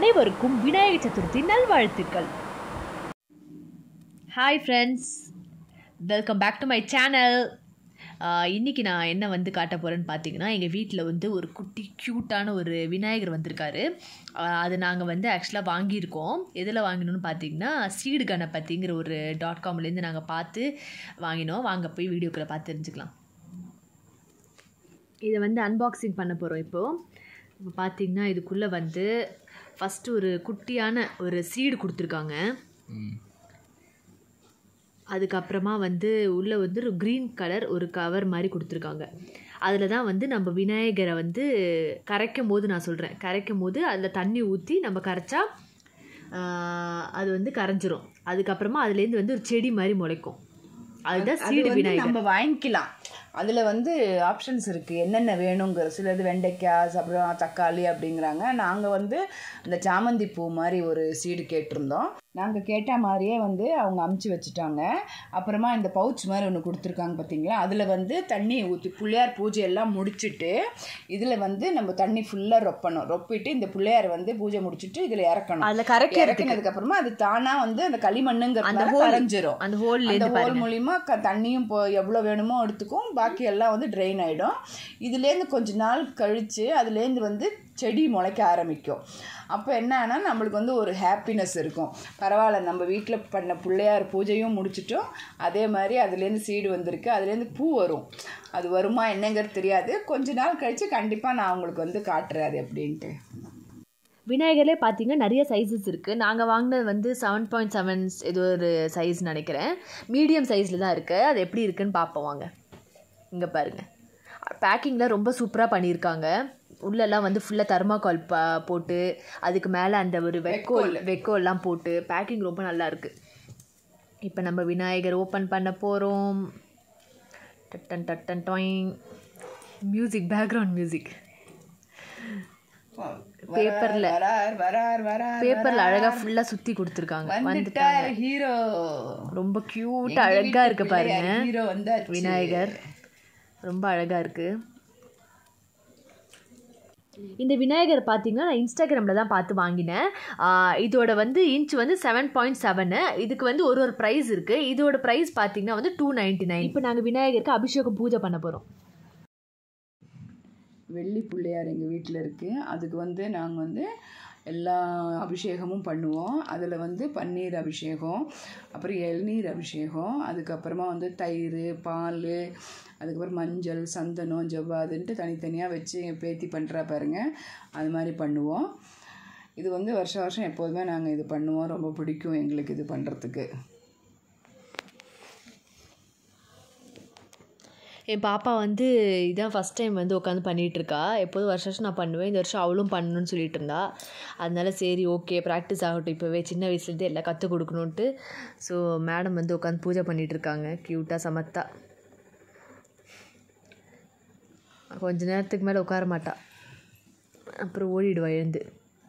அனைவருக்கும் விநாயகர் சதுர்த்தி நல்வாழ்த்துக்கள் hi friends welcome back to my channel இன்றைக்கி நான் என்ன வந்து காட்ட போகிறேன்னு பார்த்தீங்கன்னா எங்கள் வீட்டில் வந்து ஒரு குட்டி க்யூட்டான ஒரு விநாயகர் வந்திருக்காரு ஆஹ் அது நாங்கள் வந்து ஆக்சுவலாக வாங்கியிருக்கோம் எதில் வாங்கினோன்னு பார்த்தீங்கன்னா சீடு கணபதிங்கிற ஒரு டாட் காம்லேருந்து நாங்கள் பார்த்து வாங்கினோம் வாங்க போய் வீடியோக்களை பார்த்து தெரிஞ்சுக்கலாம் இதை வந்து அன்பாக்சிங் பண்ண போகிறோம் இப்போது இப்போ பார்த்தீங்கன்னா இதுக்குள்ளே வந்து ஃபஸ்ட்டு ஒரு குட்டியான ஒரு சீடு கொடுத்துருக்காங்க அதுக்கப்புறமா வந்து உள்ளே வந்து ஒரு க்ரீன் கலர் ஒரு கவர் மாதிரி கொடுத்துருக்காங்க அதில் தான் வந்து நம்ம விநாயகரை வந்து கரைக்கும் போது நான் சொல்கிறேன் கரைக்கும் போது அதில் தண்ணி ஊற்றி நம்ம கரைச்சா ஆஹ், அது வந்து கரைஞ்சிரும் அதுக்கப்புறமா அதுலேருந்து வந்து ஒரு செடி மாதிரி முளைக்கும் அதுதான் அது சீடு வந்து விநாயகர் நம்ம வாங்கிக்கலாம் அதில் வந்து ஆப்ஷன்ஸ் இருக்குது என்னென்ன வேணுங்கிற சிலது வெண்டைக்காய் அப்புறம் தக்காளி அப்படிங்கிறாங்க நாங்கள் வந்து இந்த சாமந்தி பூ மாதிரி ஒரு சீடு கேட்டிருந்தோம் நாங்கள் கேட்ட மாதிரியே வந்து அவங்க அமுச்சு வச்சுட்டாங்க அப்புறமா இந்த பவுச் மாதிரி ஒன்று கொடுத்துருக்காங்க பார்த்தீங்களா அதில் வந்து தண்ணி ஊற்றி பிள்ளையார் பூஜை எல்லாம் முடிச்சுட்டு இதில் வந்து நம்ம தண்ணி ஃபுல்லாக ரொப்பணும் ரொப்பிட்டு இந்த பிள்ளையார் வந்து பூஜை முடிச்சுட்டு இதில் இறக்கணும் அதில் கரைக்கிறதுக்கு இறக்கினதுக்கு அப்புறமா அது தானா வந்து அந்த களிமண்ணுங்கிறதுனால hole- கரைஞ்சிரும் அந்த ஹோல்லேருந்து அந்த ஹோல் பாருங்க மூலிமா க தண்ணியும் இப்போ எவ்வளோ வேணுமோ எடுத்துக்கும் பாக்கி எல்லாம் வந்து ட்ரெயின் ஆகிடும் இதுலேருந்து கொஞ்ச நாள் கழித்து அதுலேருந்து வந்து செடி முளைக்க ஆரம்பிக்கும் அப்போ என்னன்னா நம்மளுக்கு வந்து ஒரு ஹாப்பினஸ் இருக்கும் பரவாயில்ல நம்ம வீட்டில் பண்ண பிள்ளையார் பூஜையும் முடிச்சிட்டோம் அதே மாதிரி அதுலேருந்து சீடு வந்திருக்கு அதுலேருந்து பூ வரும் அது வருமா என்னங்கிறது தெரியாது கொஞ்ச நாள் கழித்து கண்டிப்பாக நான் உங்களுக்கு வந்து காட்டுறேன் அது எப்படின்ட்டு விநாயகர்லேயே பார்த்தீங்கன்னா நிறைய சைஸஸ் இருக்குது நாங்கள் வாங்கினது வந்து செவன் பாயிண்ட் செவன் ஏதோ ஒரு சைஸ் நினைக்கிறேன் மீடியம் சைஸில் தான் இருக்குது அது எப்படி இருக்குன்னு பார்ப்போம் வாங்க இங்கே பாருங்கள் பேக்கிங்கில் ரொம்ப சூப்பராக பண்ணியிருக்காங்க உள்ளெல்லாம் வந்து ஃபுல்லாக தர்மாகால் ப போட்டு அதுக்கு மேலே அந்த ஒரு வெக்கோல் வெக்கோல்லாம் போட்டு பேக்கிங் ரொம்ப நல்லா இருக்குது இப்போ நம்ம விநாயகர் ஓப்பன் பண்ண போகிறோம் டட்டன் டட்டன் டாயிங் மியூசிக் பேக்ரவுண்ட் மியூசிக் பேப்பர்ல வரார் வரார் வரார் பேப்பர்ல அழகா ஃபுல்லா சுத்தி கொடுத்துருக்காங்க வந்துட்டார் ஹீரோ ரொம்ப கியூட் அழகா இருக்கு பாருங்க ஹீரோ வந்தாச்சு விநாயகர் ரொம்ப அழகா இருக்கு இந்த விநாயகர் பார்த்தீங்கன்னா நான் இன்ஸ்டாகிராமில் தான் பார்த்து வாங்கினேன் ஆஹ் இதோட வந்து இன்ச் வந்து செவன் பாயிண்ட் செவனு இதுக்கு வந்து ஒரு ஒரு ப்ரைஸ் இருக்குது இதோட ப்ரைஸ் பார்த்தீங்கன்னா வந்து டூ நைன்ட்டி நைன் இப்போ நாங்கள் விநாயகருக்கு அபிஷேகம் பூஜை பண்ண போகிறோம் வெள்ளி பிள்ளையார் எங்கள் வீட்டில் இருக்குது அதுக்கு வந்து நாங்கள் வந்து எல்லா அபிஷேகமும் பண்ணுவோம் அதில் வந்து பன்னீர் அபிஷேகம் அப்புறம் இளநீர் அபிஷேகம் அதுக்கப்புறமா வந்து தயிர் பால் அதுக்கப்புறம் மஞ்சள் சந்தனம் ஜவ்வாதுன்ட்டு தனித்தனியாக வச்சு என் பேத்தி பண்ணுறா பாருங்க அது மாதிரி பண்ணுவோம் இது வந்து வருஷம் வருஷம் எப்போதுமே நாங்கள் இது பண்ணுவோம் ரொம்ப பிடிக்கும் எங்களுக்கு இது பண்ணுறதுக்கு என் பாப்பா வந்து இதான் ஃபஸ்ட் டைம் வந்து உட்காந்து பண்ணிகிட்டு இருக்கா எப்போதும் வருஷம் வருஷம் நான் பண்ணுவேன் இந்த வருஷம் அவளும் பண்ணணும்னு சொல்லிட்டு இருந்தா அதனால சரி ஓகே ப்ராக்டிஸ் ஆகட்டும் இப்போவே சின்ன வயசுலேருந்தே எல்லாம் கற்றுக் கொடுக்கணுன்ட்டு ஸோ மேடம் வந்து உட்காந்து பூஜை பண்ணிகிட்டு இருக்காங்க க்யூட்டாக சமத்தா கொஞ்ச நேரத்துக்கு மேலே உட்கார மாட்டா அப்புறம் ஓடிடுவா எழுந்து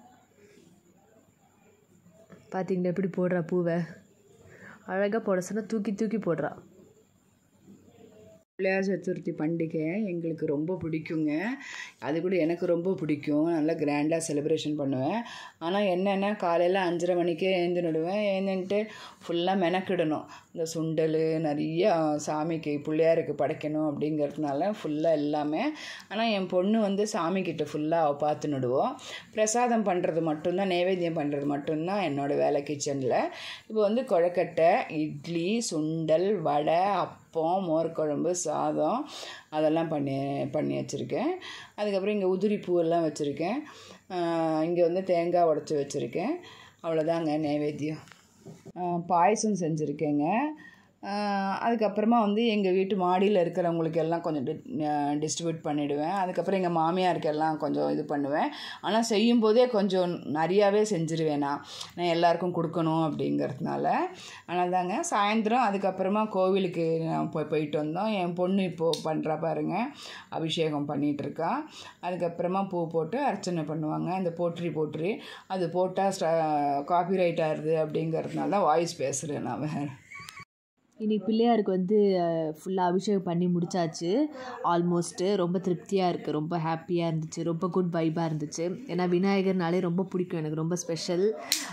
பார்த்தீங்களா எப்படி போடுறா பூவை அழகாக போட சொன்னால் தூக்கி தூக்கி போடுறா பிள்ளையார் சதுர்த்தி பண்டிகை எங்களுக்கு ரொம்ப பிடிக்குங்க அது கூட எனக்கு ரொம்ப பிடிக்கும் நல்லா கிராண்டாக செலிப்ரேஷன் பண்ணுவேன் ஆனால் என்னென்னா காலையில் அஞ்சரை மணிக்கே எழுந்துடுவேன் எழுந்துன்ட்டு ஃபுல்லாக மெனக்கிடணும் இந்த சுண்டல் நிறைய சாமிக்கு பிள்ளையாருக்கு படைக்கணும் அப்படிங்கிறதுனால ஃபுல்லாக எல்லாமே ஆனால் என் பொண்ணு வந்து சாமிக்கிட்ட ஃபுல்லாக அவள் பார்த்து நடுவோம் பிரசாதம் பண்ணுறது மட்டும்தான் நைவேத்தியம் பண்ணுறது மட்டும்தான் என்னோடய வேலை கிச்சனில் இப்போ வந்து கொழக்கட்டை இட்லி சுண்டல் வடை அப்பம் மோர் குழம்பு சாதம் அதெல்லாம் பண்ணி பண்ணி வச்சுருக்கேன் அதுக்கப்புறம் இங்கே உதிரி பூவெல்லாம் வச்சுருக்கேன் இங்கே வந்து தேங்காய் உடச்சி வச்சுருக்கேன் அவ்வளோதாங்க நைவேத்தியம் ஆஹ் பாயசம் செஞ்சுருக்கேங்க ஆஹ் அதுக்கப்புறமா வந்து எங்கள் வீட்டு மாடியில் இருக்கிறவங்களுக்கு எல்லாம் கொஞ்சம் டிஸ்ட்ரிபியூட் பண்ணிவிடுவேன் அதுக்கப்புறம் எங்கள் மாமியாருக்கு எல்லாம் கொஞ்சம் இது பண்ணுவேன் ஆனால் செய்யும்போதே கொஞ்சம் நிறையாவே செஞ்சுருவேன் நான் நான் எல்லாருக்கும் கொடுக்கணும் அப்படிங்கிறதுனால ஆனால் தாங்க சாயந்தரம் அதுக்கப்புறமா கோவிலுக்கு நான் போய் போயிட்டு வந்தோம் என் பொண்ணு இப்போது பண்ணுறா பாருங்க அபிஷேகம் பண்ணிகிட்டு இருக்கா அதுக்கப்புறமா பூ போட்டு அர்ச்சனை பண்ணுவாங்க அந்த போற்றி போற்றி அது போட்டால் காப்பிரைட் ஆகுது அப்படிங்கிறதுனால தான் வாய்ஸ் பேசுகிறேன் நான் வேறு இன்னைக்கு பிள்ளையாருக்கு வந்து ஃபுல்லாக அபிஷேகம் பண்ணி முடிச்சாச்சு ஆல்மோஸ்ட்டு ரொம்ப திருப்தியாக இருக்குது ரொம்ப ஹாப்பியாக இருந்துச்சு ரொம்ப குட் வைபாக இருந்துச்சு ஏன்னா விநாயகர்னாலே ரொம்ப பிடிக்கும் எனக்கு ரொம்ப ஸ்பெஷல்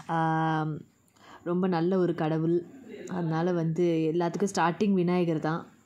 ரொம்ப நல்ல ஒரு கடவுள் அதனால் வந்து எல்லாத்துக்கும் ஸ்டார்டிங் விநாயகர் தான்